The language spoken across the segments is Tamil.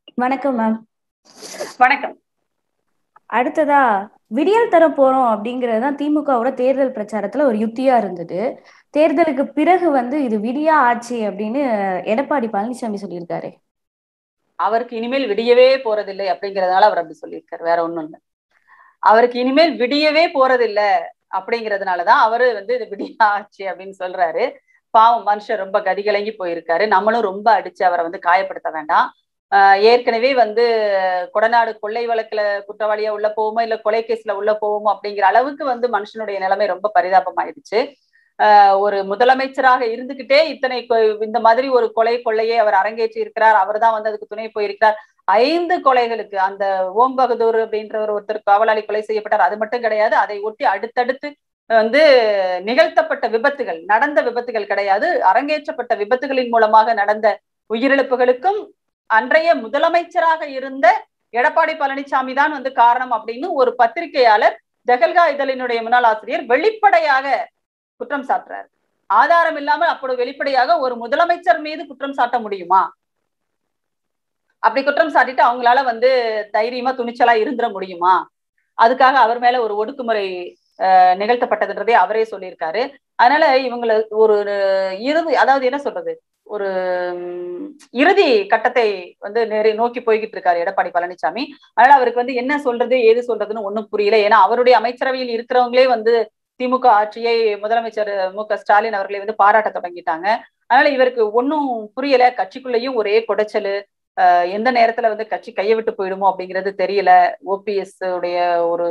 வணக்கம் மேம் வணக்கம் அடுத்ததா விடியல் தர போறோம் அப்படிங்கிறது தான் திமுகவோட தேர்தல் பிரச்சாரத்துல ஒரு யுக்தியா இருந்தது தேர்தலுக்கு பிறகு வந்து இது விடியா ஆட்சி அப்படின்னு எடப்பாடி பழனிசாமி சொல்லியிருக்காரு அவருக்கு இனிமேல் விடியவே போறதில்லை அப்படிங்கறதுனால அவர் அப்படி சொல்லியிருக்காரு வேற ஒண்ணும் இல்லை அவருக்கு இனிமேல் விடியவே போறதில்லை அப்படிங்கறதுனாலதான் அவரு வந்து இது விடியா ஆச்சு அப்படின்னு சொல்றாரு பாவம் மனுஷன் ரொம்ப கதிகலங்கி போயிருக்காரு நம்மளும் ரொம்ப அடிச்சு அவரை வந்து காயப்படுத்த வேண்டாம் ஏற்கனவே வந்து கொடநாடு கொள்ளை வழக்குல குற்றவாளியா உள்ள போவோமோ இல்ல கொலை கேஸ்ல உள்ள போவோமோ அப்படிங்கிற அளவுக்கு வந்து மனுஷனுடைய நிலைமை ரொம்ப பரிதாபமாயிடுச்சு ஒரு முதலமைச்சராக இருந்துகிட்டே இத்தனை இந்த மாதிரி ஒரு கொலை கொள்ளையை அவர் அரங்கேற்றி இருக்கிறார் அவர் தான் வந்து அதுக்கு துணை போயிருக்கிறார் ஐந்து கொலைகளுக்கு அந்த ஓம் பகதூர் அப்படின்றவர் ஒருத்தர் காவலாளி கொலை செய்யப்பட்டார் அது மட்டும் கிடையாது அதை ஒட்டி அடுத்தடுத்து வந்து நிகழ்த்தப்பட்ட விபத்துகள் நடந்த விபத்துகள் கிடையாது அரங்கேற்றப்பட்ட விபத்துகளின் மூலமாக நடந்த உயிரிழப்புகளுக்கும் அன்றைய முதலமைச்சராக இருந்த எடப்பாடி பழனிசாமி தான் வந்து காரணம் அப்படின்னு ஒரு பத்திரிகையாளர் ஜெகல்கா இதழினுடைய முன்னாள் ஆசிரியர் வெளிப்படையாக குற்றம் சாட்டுறாரு ஆதாரம் இல்லாமல் அப்படி வெளிப்படையாக ஒரு முதலமைச்சர் மீது குற்றம் சாட்ட முடியுமா அப்படி குற்றம் சாட்டிட்டு அவங்களால வந்து தைரியமா துணிச்சலா இருந்துட முடியுமா அதுக்காக அவர் மேல ஒரு ஒடுக்குமுறை நிகழ்த்தப்பட்டதுன்றதே அவரே சொல்லியிருக்காரு அதனால இவங்களை ஒரு இறுதி அதாவது என்ன சொல்றது ஒரு இறுதி கட்டத்தை வந்து நெறி நோக்கி போய்கிட்டு இருக்காரு எடப்பாடி பழனிசாமி அதனால அவருக்கு வந்து என்ன சொல்றது ஏது சொல்றதுன்னு ஒன்றும் புரியல ஏன்னா அவருடைய அமைச்சரவையில் இருக்கிறவங்களே வந்து திமுக ஆட்சியை முதலமைச்சர் மு க ஸ்டாலின் அவர்களை வந்து பாராட்ட தொடங்கிட்டாங்க அதனால இவருக்கு ஒன்னும் புரியல கட்சிக்குள்ளேயும் ஒரே குடைச்சலு எந்த நேரத்துல வந்து கட்சி கையை விட்டு போயிடுமோ அப்படிங்கிறது தெரியல ஓபிஎஸ் உடைய ஒரு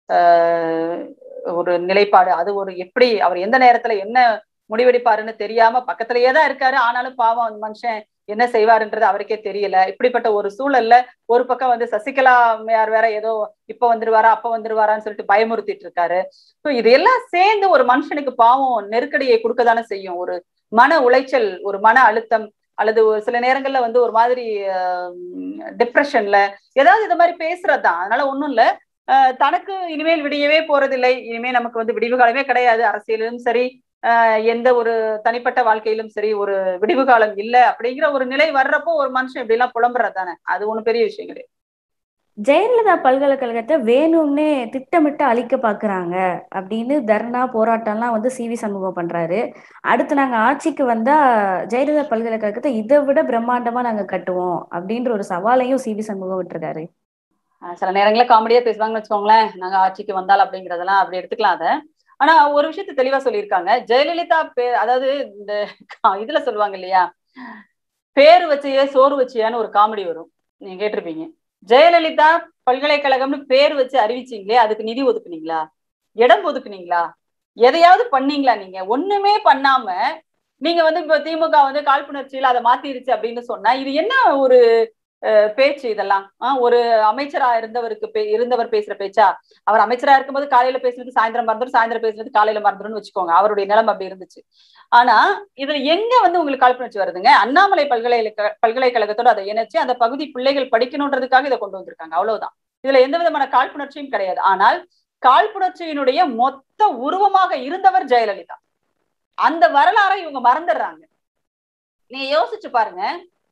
ஒரு நிலைப்பாடு அது ஒரு எப்படி அவர் எந்த நேரத்துல என்ன முடிவெடுப்பாருன்னு தெரியாம பக்கத்திலேயே தான் இருக்காரு ஆனாலும் பாவம் அந்த மனுஷன் என்ன செய்வாருன்றது அவருக்கே தெரியல இப்படிப்பட்ட ஒரு சூழல்ல ஒரு பக்கம் வந்து சசிகலா அம்மையார் வேற ஏதோ இப்ப வந்துருவாரா அப்ப வந்துருவாரான்னு சொல்லிட்டு பயமுறுத்திட்டு இருக்காரு ஸோ இதெல்லாம் சேர்ந்து ஒரு மனுஷனுக்கு பாவம் நெருக்கடியை கொடுக்கதானே செய்யும் ஒரு மன உளைச்சல் ஒரு மன அழுத்தம் அல்லது ஒரு சில நேரங்கள்ல வந்து ஒரு மாதிரி டிப்ரெஷன்ல ஏதாவது இது மாதிரி பேசுறதுதான் அதனால ஒண்ணும் இல்ல தனக்கு இனிமேல் விடியவே போறதில்லை இனிமே நமக்கு வந்து விடிவு காலமே கிடையாது அரசியலிலும் சரி எந்த ஒரு தனிப்பட்ட வாழ்க்கையிலும் சரி ஒரு விடிவு காலம் இல்ல அப்படிங்கிற ஒரு நிலை வர்றப்போ ஒரு மனுஷன் இப்படி எல்லாம் புலம்புறது தானே அது ஒண்ணும் பெரிய விஷயம் கிடையாது ஜெயலலிதா பல்கலைக்கழகத்தை வேணும்னே திட்டமிட்டு அழிக்க பாக்குறாங்க அப்படின்னு தர்ணா போராட்டம்லாம் வந்து சி வி சண்முகம் பண்றாரு அடுத்து நாங்க ஆட்சிக்கு வந்தா ஜெயலலிதா பல்கலைக்கழகத்தை இதை விட பிரம்மாண்டமா நாங்க கட்டுவோம் அப்படின்ற ஒரு சவாலையும் சி வி சண்முகம் விட்டுருக்காரு சில நேரங்களில் காமெடியா பேசுவாங்கன்னு வச்சுக்கோங்களேன் நாங்க ஆட்சிக்கு வந்தால் அப்படிங்கறதெல்லாம் அப்படி எடுத்துக்கலாம் அதை ஆனா ஒரு விஷயத்த தெளிவா சொல்லியிருக்காங்க ஜெயலலிதா பேர் அதாவது இந்த இதுல சொல்லுவாங்க இல்லையா பேரு வச்சையே சோறு வச்சியான்னு ஒரு காமெடி வரும் நீங்க கேட்டிருப்பீங்க ஜெயலலிதா பல்கலைக்கழகம்னு பேர் வச்சு அறிவிச்சீங்களே அதுக்கு நிதி ஒதுக்குனீங்களா இடம் ஒதுக்குனீங்களா எதையாவது பண்ணீங்களா நீங்க ஒண்ணுமே பண்ணாம நீங்க வந்து இப்ப திமுக வந்து காழ்ப்புணர்ச்சியில அதை மாத்திருச்சு அப்படின்னு சொன்னா இது என்ன ஒரு பேச்சு இதெல்லாம் ஒரு அமைச்சரா இருந்தவருக்கு இருந்தவர் பேசுற பேச்சா அவர் அமைச்சரா இருக்கும்போது காலையில பேசுனது சாயந்தரம் மறந்துடும் சாயந்தரம் பேசுனது காலையில மறந்துடும் வச்சுக்கோங்க அவருடைய நிலம் அப்படி இருந்துச்சு ஆனா இதுல எங்க வந்து உங்களுக்கு காழ்ப்புணர்ச்சி வருதுங்க அண்ணாமலை பல்கலைக்கழக பல்கலைக்கழகத்தோட அதை இணைச்சு அந்த பகுதி பிள்ளைகள் படிக்கணுன்றதுக்காக இதை கொண்டு வந்திருக்காங்க அவ்வளவுதான் இதுல எந்த விதமான காழ்ப்புணர்ச்சியும் கிடையாது ஆனால் காழ்ப்புணர்ச்சியினுடைய மொத்த உருவமாக இருந்தவர் ஜெயலலிதா அந்த வரலாறை இவங்க மறந்துடுறாங்க நீங்க யோசிச்சு பாருங்க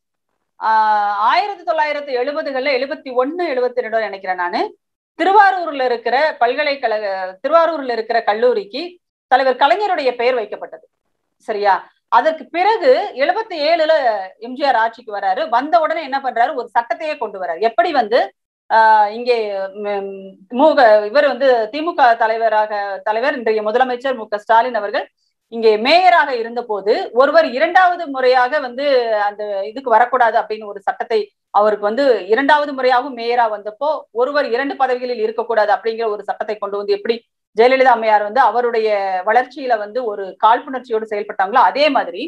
ஆஹ் ஆயிரத்தி தொள்ளாயிரத்தி எழுபதுகள்ல எழுபத்தி ஒண்ணு எழுபத்தி ரெண்டோ நினைக்கிறேன் நானு திருவாரூர்ல இருக்கிற பல்கலைக்கழக திருவாரூர்ல இருக்கிற கல்லூரிக்கு தலைவர் கலைஞருடைய பெயர் வைக்கப்பட்டது சரியா அதற்கு பிறகு எழுபத்தி ஏழுல எம்ஜிஆர் ஆட்சிக்கு வராரு வந்த உடனே என்ன பண்றாரு ஒரு சட்டத்தையே கொண்டு வர்றாரு எப்படி வந்து ஆஹ் இங்கே மூக இவர் வந்து திமுக தலைவராக தலைவர் இன்றைய முதலமைச்சர் மு க ஸ்டாலின் அவர்கள் இங்கே மேயராக இருந்த போது ஒருவர் இரண்டாவது முறையாக வந்து அந்த இதுக்கு வரக்கூடாது அப்படின்னு ஒரு சட்டத்தை அவருக்கு வந்து இரண்டாவது முறையாகவும் மேயரா வந்தப்போ ஒருவர் இரண்டு பதவிகளில் இருக்கக்கூடாது அப்படிங்கிற ஒரு சட்டத்தை கொண்டு வந்து எப்படி ஜெயலலிதா அம்மையார் வந்து அவருடைய வளர்ச்சியில வந்து ஒரு காழ்ப்புணர்ச்சியோடு செயல்பட்டாங்களோ அதே மாதிரி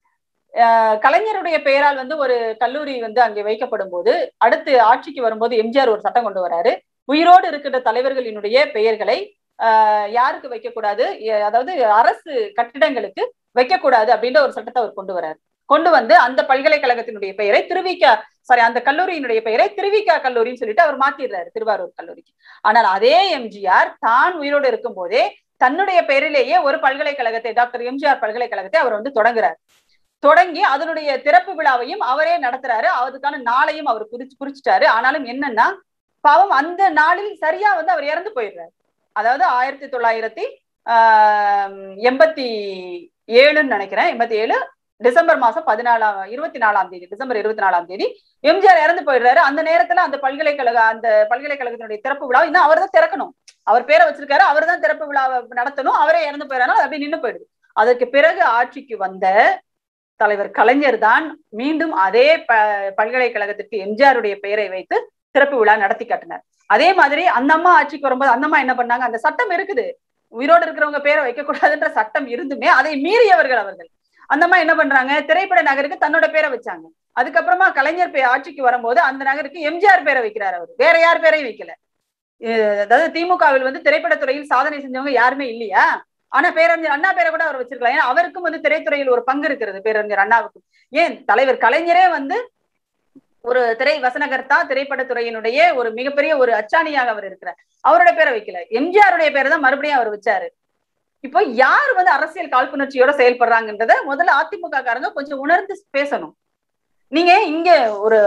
கலைஞருடைய பெயரால் வந்து ஒரு கல்லூரி வந்து அங்கே வைக்கப்படும் போது அடுத்து ஆட்சிக்கு வரும்போது எம்ஜிஆர் ஒரு சட்டம் கொண்டு வராரு உயிரோடு இருக்கின்ற தலைவர்களினுடைய பெயர்களை யாருக்கு வைக்கக்கூடாது அதாவது அரசு கட்டிடங்களுக்கு வைக்கக்கூடாது அப்படின்ற ஒரு சட்டத்தை அவர் கொண்டு வராரு கொண்டு வந்து அந்த பல்கலைக்கழகத்தினுடைய பெயரை திருவிக்கா சாரி அந்த கல்லூரியினுடைய பெயரை திருவிக்கா கல்லூரின்னு சொல்லிட்டு அவர் மாத்திடுறாரு திருவாரூர் கல்லூரிக்கு ஆனால் அதே எம்ஜிஆர் தான் உயிரோடு இருக்கும் போதே தன்னுடைய பெயரிலேயே ஒரு பல்கலைக்கழகத்தை டாக்டர் எம்ஜிஆர் பல்கலைக்கழகத்தை அவர் வந்து தொடங்குறார் தொடங்கி அதனுடைய திறப்பு விழாவையும் அவரே நடத்துறாரு அதுக்கான நாளையும் அவர் குறிச்சு குறிச்சிட்டாரு ஆனாலும் என்னன்னா பாவம் அந்த நாளில் சரியா வந்து அவர் இறந்து போயிடுறாரு அதாவது ஆயிரத்தி தொள்ளாயிரத்தி ஆஹ் எண்பத்தி ஏழுன்னு நினைக்கிறேன் எண்பத்தி ஏழு டிசம்பர் மாசம் பதினாலாம் இருபத்தி நாலாம் தேதி டிசம்பர் இருபத்தி நாலாம் தேதி எம்ஜிஆர் இறந்து போயிடுறாரு அந்த நேரத்துல அந்த பல்கலைக்கழக அந்த பல்கலைக்கழகத்தினுடைய திறப்பு விழா இன்னும் அவர் தான் திறக்கணும் அவர் பேரை வச்சிருக்காரு அவர் தான் திறப்பு விழாவை நடத்தணும் அவரே இறந்து போயிடறாங்க அப்படி நின்று போயிடுது அதற்கு பிறகு ஆட்சிக்கு வந்த தலைவர் கலைஞர் தான் மீண்டும் அதே ப பல்கலைக்கழகத்திற்கு எம்ஜிஆருடைய பெயரை வைத்து திறப்பு விழா நடத்தி காட்டினார் அதே மாதிரி அந்த அம்மா ஆட்சிக்கு வரும்போது அந்த அம்மா என்ன பண்ணாங்க அந்த சட்டம் இருக்குது உயிரோடு இருக்கிறவங்க பேரை வைக்க கூடாதுன்ற சட்டம் இருந்துமே அதை மீறியவர்கள் அவர்கள் அந்த அம்மா என்ன பண்றாங்க திரைப்பட நகருக்கு தன்னோட பேரை வச்சாங்க அதுக்கப்புறமா கலைஞர் பே ஆட்சிக்கு வரும்போது அந்த நகருக்கு எம்ஜிஆர் பேரை வைக்கிறார் அவர் வேற யார் பேரையும் வைக்கல அதாவது திமுகவில் வந்து திரைப்படத்துறையில் சாதனை செஞ்சவங்க யாருமே இல்லையா ஆனா பேரறிஞர் அண்ணா பேரை கூட அவர் வச்சிருக்கலாம் ஏன்னா அவருக்கும் வந்து திரைத்துறையில் ஒரு பங்கு இருக்கிறது பேரறிஞர் அண்ணாவுக்கும் ஏன் தலைவர் கலைஞரே வந்து ஒரு திரை வசனகர்த்தா திரைப்படத்துறையினுடைய ஒரு மிகப்பெரிய ஒரு அச்சாணியாக அவர் இருக்கிறார் அவரோட பேரை வைக்கல எம்ஜிஆருடைய பேரை தான் மறுபடியும் அவர் வச்சாரு இப்போ யார் வந்து அரசியல் காழ்ப்புணர்ச்சியோட செயல்படுறாங்கன்றத முதல்ல அதிமுக காரங்க கொஞ்சம் உணர்ந்து பேசணும் நீங்க இங்க ஒரு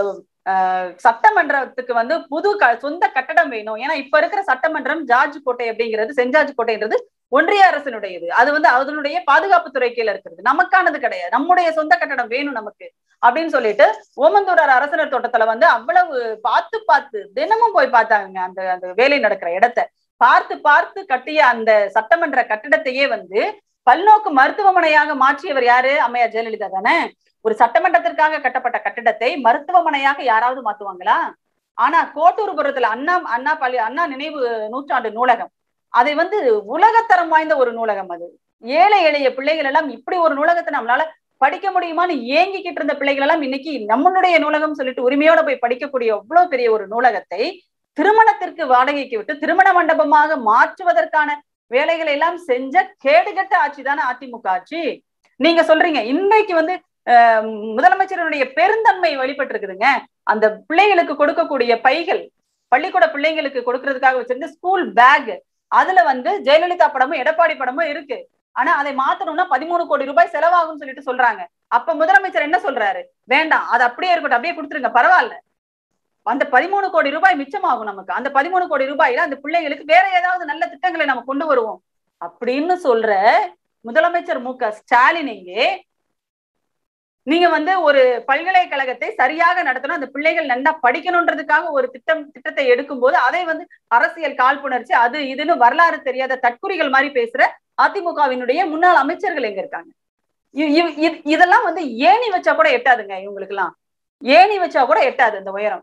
சட்டமன்றத்துக்கு வந்து புது சொந்த கட்டடம் வேணும் ஏன்னா இப்ப இருக்கிற சட்டமன்றம் ஜார்ஜ் கோட்டை அப்படிங்கிறது செஞ்சார்ஜ் கோட்டைன்றது ஒன்றிய அரசினுடையது அது வந்து அதனுடைய பாதுகாப்பு துறை கீழே இருக்கிறது நமக்கானது கிடையாது நம்முடைய சொந்த கட்டடம் வேணும் நமக்கு அப்படின்னு சொல்லிட்டு ஓமந்தூரார் அரசனர் தோட்டத்துல வந்து அவ்வளவு பார்த்து பார்த்து தினமும் போய் பார்த்தாங்க அந்த அந்த வேலை நடக்கிற இடத்த பார்த்து பார்த்து கட்டிய அந்த சட்டமன்ற கட்டிடத்தையே வந்து பல்நோக்கு மருத்துவமனையாக மாற்றியவர் யாரு அம்மையார் ஜெயலலிதா தானே ஒரு சட்டமன்றத்திற்காக கட்டப்பட்ட கட்டிடத்தை மருத்துவமனையாக யாராவது மாத்துவாங்களா ஆனா கோட்டூர்புரத்துல அண்ணா அண்ணா பள்ளி அண்ணா நினைவு நூற்றாண்டு நூலகம் அதை வந்து உலகத்தரம் வாய்ந்த ஒரு நூலகம் அது ஏழை எளிய பிள்ளைகள் எல்லாம் இப்படி ஒரு நூலகத்தை நம்மளால படிக்க முடியுமான்னு ஏங்கிக்கிட்டு இருந்த பிள்ளைகள் எல்லாம் இன்னைக்கு நம்மளுடைய நூலகம் சொல்லிட்டு உரிமையோட போய் படிக்கக்கூடிய அவ்வளவு பெரிய ஒரு நூலகத்தை திருமணத்திற்கு வாடகைக்கு விட்டு திருமண மண்டபமாக மாற்றுவதற்கான வேலைகளை எல்லாம் செஞ்ச கேடுகட்ட ஆட்சி தானே அதிமுக ஆட்சி நீங்க சொல்றீங்க இன்றைக்கு வந்து முதலமைச்சருடைய பெருந்தன்மை வெளிப்பட்டு இருக்குதுங்க அந்த பிள்ளைகளுக்கு கொடுக்கக்கூடிய பைகள் பள்ளிக்கூட பிள்ளைங்களுக்கு கொடுக்கறதுக்காக வச்சிருந்த ஸ்கூல் பேக் அதுல வந்து ஜெயலலிதா படமும் எடப்பாடி படமும் இருக்கு ஆனா அதை மாத்தணும்னா பதிமூணு கோடி ரூபாய் செலவாகும் சொல்லிட்டு சொல்றாங்க அப்ப முதலமைச்சர் என்ன சொல்றாரு வேண்டாம் அது அப்படியே இருக்கட்டும் அப்படியே கொடுத்துருங்க பரவாயில்ல அந்த பதிமூணு கோடி ரூபாய் மிச்சமாகும் நமக்கு அந்த பதிமூணு கோடி ரூபாயில அந்த பிள்ளைகளுக்கு வேற ஏதாவது நல்ல திட்டங்களை நம்ம கொண்டு வருவோம் அப்படின்னு சொல்ற முதலமைச்சர் மு க ஸ்டாலின் இங்கே நீங்க வந்து ஒரு பல்கலைக்கழகத்தை சரியாக நடத்தணும் அந்த பிள்ளைகள் நல்லா படிக்கணுன்றதுக்காக ஒரு திட்டம் திட்டத்தை எடுக்கும் போது அதை வந்து அரசியல் காழ்ப்புணர்ச்சி அது இதுன்னு வரலாறு தெரியாத தற்குறிகள் மாதிரி பேசுற அதிமுகவினுடைய முன்னாள் அமைச்சர்கள் எங்க இருக்காங்க இதெல்லாம் வந்து ஏணி வச்சா கூட எட்டாதுங்க இவங்களுக்கு எல்லாம் ஏணி வச்சா கூட எட்டாது இந்த உயரம்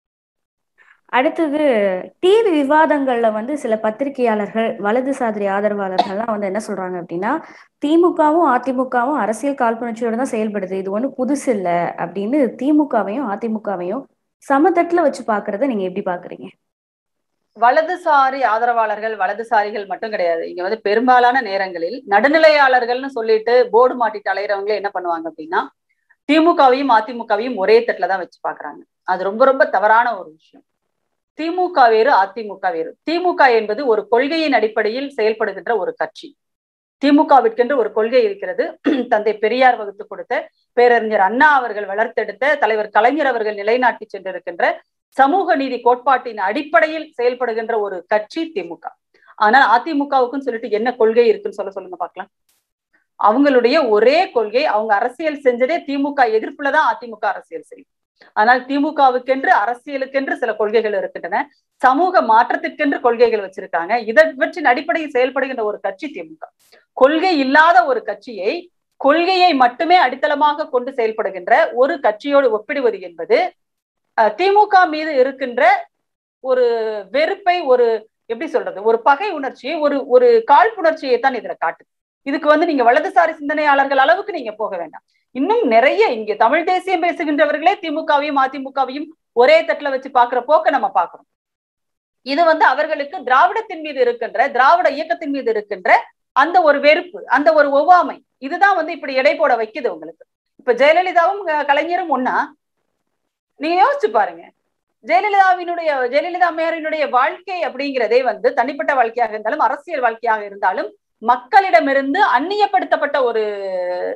அடுத்தது டிவி விவாதங்கள்ல வந்து சில பத்திரிகையாளர்கள் வலதுசாரி ஆதரவாளர்கள்லாம் வந்து என்ன சொல்றாங்க அப்படின்னா திமுகவும் அதிமுகவும் அரசியல் காழ்ப்புணர்ச்சியோட தான் செயல்படுது இது ஒன்றும் புதுசு இல்லை அப்படின்னு திமுகவையும் அதிமுகவையும் சமதட்டுல வச்சு பாக்குறத நீங்க எப்படி பாக்குறீங்க வலதுசாரி ஆதரவாளர்கள் வலதுசாரிகள் மட்டும் கிடையாது இங்க வந்து பெரும்பாலான நேரங்களில் நடுநிலையாளர்கள்னு சொல்லிட்டு போர்டு மாட்டிட்டு அலையிறவங்களே என்ன பண்ணுவாங்க அப்படின்னா திமுகவையும் அதிமுகவையும் ஒரே தட்டுல தான் வச்சு பாக்குறாங்க அது ரொம்ப ரொம்ப தவறான ஒரு விஷயம் திமுக வேறு அதிமுக வேறு திமுக என்பது ஒரு கொள்கையின் அடிப்படையில் செயல்படுகின்ற ஒரு கட்சி திமுகவிற்கென்று ஒரு கொள்கை இருக்கிறது தந்தை பெரியார் வகுத்து கொடுத்த பேரறிஞர் அண்ணா அவர்கள் வளர்த்தெடுத்த தலைவர் கலைஞர் அவர்கள் நிலைநாட்டி சென்றிருக்கின்ற சமூக நீதி கோட்பாட்டின் அடிப்படையில் செயல்படுகின்ற ஒரு கட்சி திமுக ஆனால் அதிமுகவுக்குன்னு சொல்லிட்டு என்ன கொள்கை இருக்குன்னு சொல்ல சொல்லுங்க பாக்கலாம் அவங்களுடைய ஒரே கொள்கை அவங்க அரசியல் செஞ்சதே திமுக எதிர்ப்புலதான் அதிமுக அரசியல் செய்யும் ஆனால் திமுகவுக்கென்று அரசியலுக்கென்று சில கொள்கைகள் இருக்கின்றன சமூக மாற்றத்திற்கென்று கொள்கைகள் வச்சிருக்காங்க இதவற்றின் அடிப்படையில் செயல்படுகின்ற ஒரு கட்சி திமுக கொள்கை இல்லாத ஒரு கட்சியை கொள்கையை மட்டுமே அடித்தளமாக கொண்டு செயல்படுகின்ற ஒரு கட்சியோடு ஒப்பிடுவது என்பது திமுக மீது இருக்கின்ற ஒரு வெறுப்பை ஒரு எப்படி சொல்றது ஒரு பகை உணர்ச்சியை ஒரு ஒரு காழ்ப்புணர்ச்சியை தான் இதுல காட்டுது இதுக்கு வந்து நீங்க வலதுசாரி சிந்தனையாளர்கள் அளவுக்கு நீங்க போக வேண்டாம் இன்னும் நிறைய இங்க தமிழ் தேசியம் பேசுகின்றவர்களே திமுகவையும் அதிமுகவையும் ஒரே தட்டுல வச்சு பாக்குற போக்க நம்ம பாக்குறோம் இது வந்து அவர்களுக்கு திராவிடத்தின் மீது இருக்கின்ற திராவிட இயக்கத்தின் மீது இருக்கின்ற அந்த ஒரு வெறுப்பு அந்த ஒரு ஒவ்வாமை இதுதான் வந்து இப்படி எடை போட வைக்குது உங்களுக்கு இப்ப ஜெயலலிதாவும் கலைஞரும் ஒன்னா நீங்க யோசிச்சு பாருங்க ஜெயலலிதாவினுடைய ஜெயலலிதா அம்மையாரினுடைய வாழ்க்கை அப்படிங்கிறதே வந்து தனிப்பட்ட வாழ்க்கையாக இருந்தாலும் அரசியல் வாழ்க்கையாக இருந்தாலும் மக்களிடமிருந்து அந்நியப்படுத்தப்பட்ட ஒரு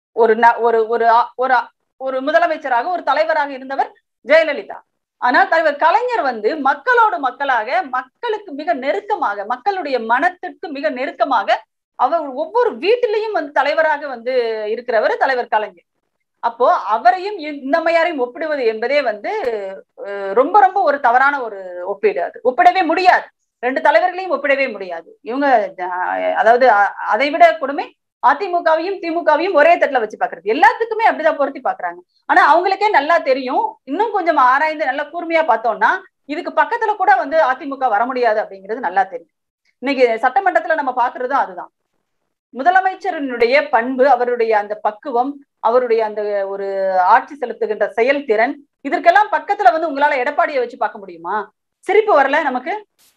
ஒரு ந- ஒரு ஒரு ஆ- ஒரு ஆ- ஒரு முதலமைச்சராக ஒரு தலைவராக இருந்தவர் ஜெயலலிதா ஆனால் தலைவர் கலைஞர் வந்து மக்களோடு மக்களாக மக்களுக்கு மிக நெருக்கமாக மக்களுடைய மனத்திற்கு மிக நெருக்கமாக அவர் ஒவ்வொரு வீட்டிலையும் வந்து தலைவராக வந்து இருக்கிறவர் தலைவர் கலைஞர் அப்போ அவரையும் இந்த அம்மையாரையும் ஒப்பிடுவது என்பதே வந்து அஹ், ரொம்ப ரொம்ப ஒரு தவறான ஒரு ஒப்பீடு அது ஒப்பிடவே முடியாது ரெண்டு தலைவர்களையும் ஒப்பிடவே முடியாது இவங்க அஹ், அதாவது அ- அதை விட கொடுமை அதிமுகவையும் திமுகவையும் ஒரே தட்டுல வச்சு பாக்குறது எல்லாத்துக்குமே அப்படிதான் பொருத்தி பாக்குறாங்க ஆனா அவங்களுக்கே நல்லா தெரியும் இன்னும் கொஞ்சம் ஆராய்ந்து நல்லா கூர்மையா பார்த்தோம்னா இதுக்கு பக்கத்துல கூட வந்து அதிமுக வர முடியாது அப்படிங்கிறது நல்லா தெரியும் இன்னைக்கு சட்டமன்றத்துல நம்ம பாக்குறதும் அதுதான் முதலமைச்சரினுடைய பண்பு அவருடைய அந்த பக்குவம் அவருடைய அந்த ஒரு ஆட்சி செலுத்துகின்ற செயல்திறன் இதற்கெல்லாம் பக்கத்துல வந்து உங்களால எடப்பாடியை வச்சு பார்க்க முடியுமா சிரிப்பு வரல நமக்கு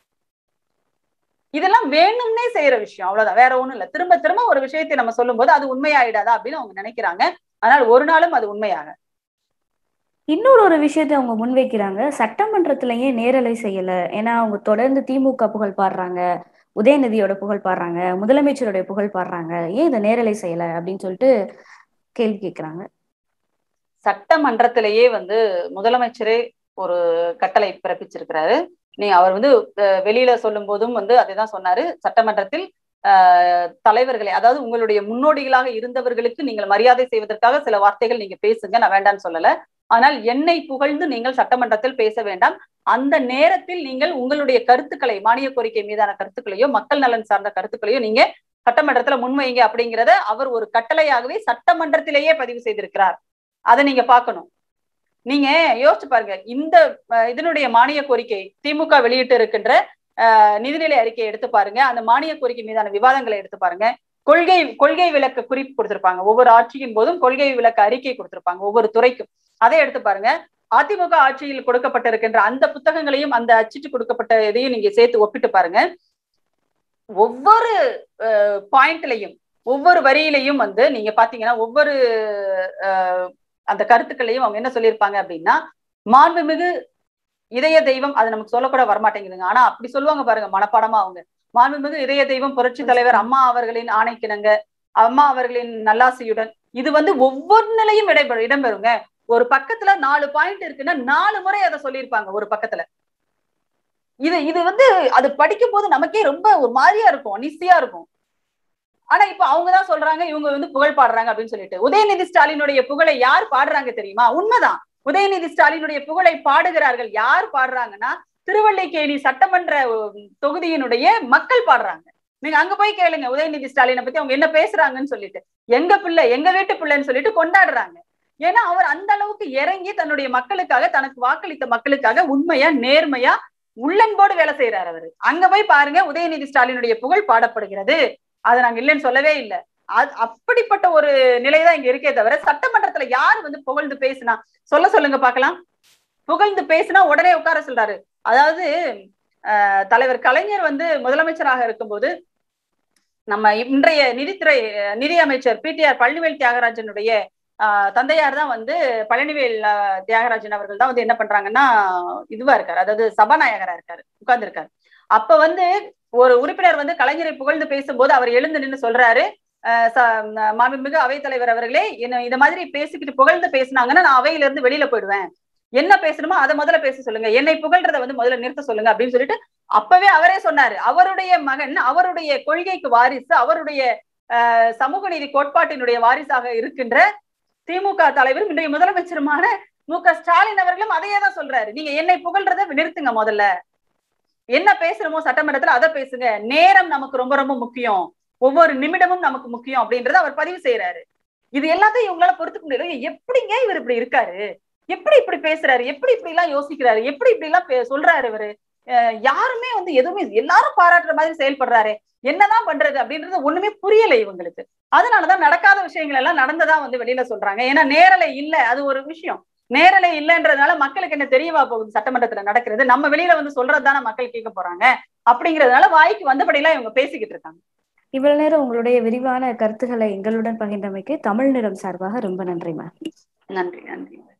இதெல்லாம் வேணும்னே செய்யற விஷயம் அவ்வளவுதான் வேற ஒண்ணும் இல்ல திரும்ப திரும்ப ஒரு விஷயத்தை நம்ம சொல்லும்போது அது உண்மையாயிடாதா அப்படின்னு அவங்க நினைக்கிறாங்க ஆனால் ஒரு நாளும் அது உண்மையாக இன்னொரு ஒரு விஷயத்தை அவங்க முன்வைக்கிறாங்க சட்டமன்றத்திலேயே நேரலை செய்யல ஏன்னா அவங்க தொடர்ந்து திமுக புகழ் பாடுறாங்க உதயநிதியோட புகழ் பாடுறாங்க முதலமைச்சருடைய புகழ் பாடுறாங்க ஏன் இதை நேரலை செய்யல அப்படின்னு சொல்லிட்டு கேள்வி கேட்கிறாங்க சட்டமன்றத்திலேயே வந்து முதலமைச்சரே ஒரு கட்டளை பிறப்பிச்சிருக்கிறாரு நீ அவர் வந்து அஹ், வெளியில சொல்லும் போதும் வந்து அதைதான் சொன்னாரு சட்டமன்றத்தில் ஆஹ், தலைவர்களை அதாவது உங்களுடைய முன்னோடிகளாக இருந்தவர்களுக்கு நீங்கள் மரியாதை செய்வதற்காக சில வார்த்தைகள் நீங்க பேசுங்க நான் வேண்டாம்னு சொல்லல ஆனால் என்னை புகழ்ந்து நீங்கள் சட்டமன்றத்தில் பேச வேண்டாம் அந்த நேரத்தில் நீங்கள் உங்களுடைய கருத்துக்களை மானிய கோரிக்கை மீதான கருத்துக்களையோ மக்கள் நலன் சார்ந்த கருத்துக்களையோ நீங்க சட்டமன்றத்துல முன்வைங்க அப்படிங்கிறத அவர் ஒரு கட்டளையாகவே சட்டமன்றத்திலேயே பதிவு செய்திருக்கிறார் அதை நீங்க பார்க்கணும் நீங்க யோசிச்சு பாருங்க இந்த அஹ், இதனுடைய மானிய கோரிக்கை திமுக வெளியிட்டு இருக்கின்ற அஹ், நிதிநிலை அறிக்கையை எடுத்து பாருங்க அந்த மானிய கோரிக்கை மீதான விவாதங்களை எடுத்து பாருங்க கொள்கை கொள்கை விளக்க குறிப்பு கொடுத்திருப்பாங்க ஒவ்வொரு ஆட்சியின் போதும் கொள்கை விளக்க அறிக்கை கொடுத்திருப்பாங்க ஒவ்வொரு துறைக்கும் அதை எடுத்து பாருங்க அதிமுக ஆட்சியில் கொடுக்கப்பட்டிருக்கின்ற அந்த புத்தகங்களையும் அந்த அச்சிட்டு கொடுக்கப்பட்ட இதையும் நீங்க சேர்த்து ஒப்பிட்டு பாருங்க ஒவ்வொரு பாயிண்ட்லையும் ஒவ்வொரு வரியிலையும் வந்து நீங்க பாத்தீங்கன்னா ஒவ்வொரு அஹ், அந்த கருத்துக்களையும் அவங்க என்ன சொல்லியிருப்பாங்க அப்படின்னா மாண்புமிகு இதய தெய்வம் அது நமக்கு சொல்லக்கூட வரமாட்டேங்குதுங்க ஆனா அப்படி சொல்லுவாங்க பாருங்க மனப்பாடமா அவங்க மாண்புமிகு இதய தெய்வம் புரட்சி தலைவர் அம்மா அவர்களின் ஆணைக்கிணங்க அம்மா அவர்களின் நல்லாசியுடன் இது வந்து ஒவ்வொரு நிலையும் இடைபெறும் இடம்பெறுங்க ஒரு பக்கத்துல நாலு பாயிண்ட் இருக்குன்னா நாலு முறை அதை சொல்லியிருப்பாங்க ஒரு பக்கத்துல இது இது வந்து அது படிக்கும் போது நமக்கே ரொம்ப ஒரு மாதிரியா இருக்கும் அனிசியா இருக்கும் ஆனா இப்ப அவங்கதான் சொல்றாங்க இவங்க வந்து புகழ் பாடுறாங்க அப்படின்னு சொல்லிட்டு உதயநிதி ஸ்டாலினுடைய புகழை யார் பாடுறாங்க தெரியுமா உண்மைதான் உதயநிதி ஸ்டாலினுடைய புகழை பாடுகிறார்கள் யார் பாடுறாங்கன்னா திருவல்லிக்கேணி சட்டமன்ற உம், தொகுதியினுடைய மக்கள் பாடுறாங்க நீங்க அங்க போய் கேளுங்க உதயநிதி ஸ்டாலினை பத்தி அவங்க என்ன பேசுறாங்கன்னு சொல்லிட்டு எங்க பிள்ளை எங்க வீட்டு பிள்ளைன்னு சொல்லிட்டு கொண்டாடுறாங்க ஏன்னா அவர் அந்த அளவுக்கு இறங்கி தன்னுடைய மக்களுக்காக தனக்கு வாக்களித்த மக்களுக்காக உண்மையா நேர்மையா உள்ளன்போடு வேலை செய்யறாரு அவரு அங்க போய் பாருங்க உதயநிதி ஸ்டாலினுடைய புகழ் பாடப்படுகிறது அதை நாங்க இல்லைன்னு சொல்லவே இல்லை அது அப்படிப்பட்ட ஒரு நிலைதான் இங்க இருக்கே தவிர சட்டமன்றத்துல யாரு வந்து புகழ்ந்து பேசினா சொல்ல சொல்லுங்க பார்க்கலாம் புகழ்ந்து பேசினா உடனே உட்கார சொல்றாரு அதாவது அஹ், தலைவர் கலைஞர் வந்து முதலமைச்சராக இருக்கும்போது நம்ம இன்றைய நிதித்துறை அஹ், நிதி அமைச்சர் பிடிஆர் பழனிவேல் தியாகராஜனுடைய ஆஹ், தந்தையார் தான் வந்து பழனிவேல் ஆஹ், தியாகராஜன் அவர்கள் தான் வந்து என்ன பண்றாங்கன்னா இதுவா இருக்காரு அதாவது சபாநாயகரா இருக்காரு உட்கார்ந்து அப்ப வந்து ஒரு உறுப்பினர் வந்து கலைஞரை புகழ்ந்து பேசும்போது அவர் எழுந்து நின்னு சொல்றாரு அஹ் ச- ம- மாண்புமிகு அவைத்தலைவர் அவர்களே என்ன இந்த மாதிரி பேசிக்கிட்டு புகழ்ந்து பேசினாங்கன்னா நான் அவையில இருந்து வெளியில போயிடுவேன் என்ன பேசணுமோ அதை முதல்ல பேச சொல்லுங்க என்னை புகழ்றத வந்து முதல்ல நிறுத்த சொல்லுங்க அப்படின்னு சொல்லிட்டு அப்பவே அவரே சொன்னாரு அவருடைய மகன் அவருடைய கொள்கைக்கு வாரிசு அவருடைய அஹ், சமூக நீதி கோட்பாட்டினுடைய வாரிசாக இருக்கின்ற திமுக தலைவரும் இன்றைய முதலமைச்சருமான மு க ஸ்டாலின் அவர்களும் அதையே தான் சொல்றாரு நீங்க என்னை புகழ்றத நிறுத்துங்க முதல்ல என்ன பேசுறோமோ சட்டமன்றத்துல அதை பேசுங்க நேரம் நமக்கு ரொம்ப ரொம்ப முக்கியம் ஒவ்வொரு நிமிடமும் நமக்கு முக்கியம் அப்படின்றத அவர் பதிவு செய்யறாரு இது எல்லாத்தையும் இவங்களால பொறுத்துக்க முடியல எப்படிங்க இவர் இப்படி இருக்காரு எப்படி இப்படி பேசுறாரு எப்படி இப்படி எல்லாம் யோசிக்கிறாரு எப்படி இப்படி எல்லாம் பே- சொல்றாரு இவரு அஹ் யாருமே வந்து எதுவுமே எல்லாரும் பாராட்டுற மாதிரி செயல்படுறாரு என்னதான் பண்றது அப்படின்றது ஒண்ணுமே புரியல இவங்களுக்கு அதனாலதான் நடக்காத விஷயங்கள் எல்லாம் நடந்ததா வந்து வெளியில சொல்றாங்க ஏன்னா நேரலை இல்ல அது ஒரு விஷயம் நேரலை இல்லைன்றதுனால மக்களுக்கு என்ன தெரியவா போகுது சட்டமன்றத்துல நடக்கிறது நம்ம வெளியில வந்து சொல்றது தானே மக்கள் கேட்க போறாங்க அப்படிங்கறதுனால வாய்க்கு வந்தபடியெல்லாம் இவங்க பேசிக்கிட்டு இருக்காங்க இவ்வளவு நேரம் உங்களுடைய விரிவான கருத்துக்களை எங்களுடன் பகிர்ந்தமைக்கு தமிழ் நிறம் சார்பாக ரொம்ப நன்றிமா நன்றி நன்றி